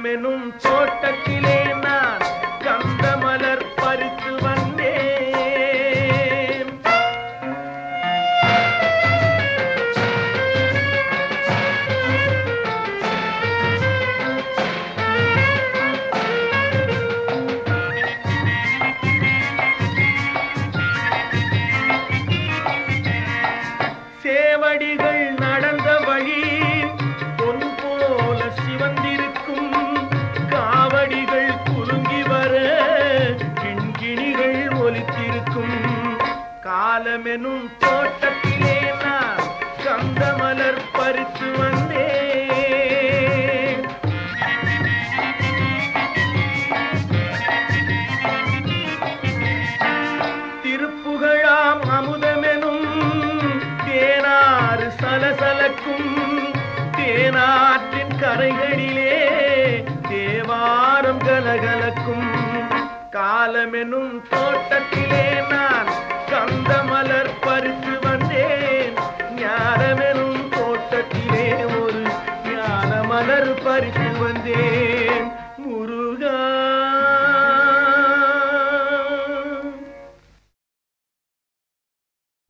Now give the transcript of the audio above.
காலமெனும் தோட்டத்திலே நான் கந்தமலர் பறித்து வந்தேன் சேவடிகள் நடந்த வழி பொன் போல சிவந்திருக்கும் காவடிகள் குலுங்கி வர கிண்கிணிகள் ஒலித்திருக்கும் காலமெனும் தோட்டத்திலே நான் கந்தமலர் பறித்து வந்தேன் திருப்புகழாம் அமுதமெனும் தேனாறு சலசலக்கும் தேனாற்றின் கரைகளிலே தேவாரம் கலகலக்கும் காலமெனும் தோட்டத்திலே நான்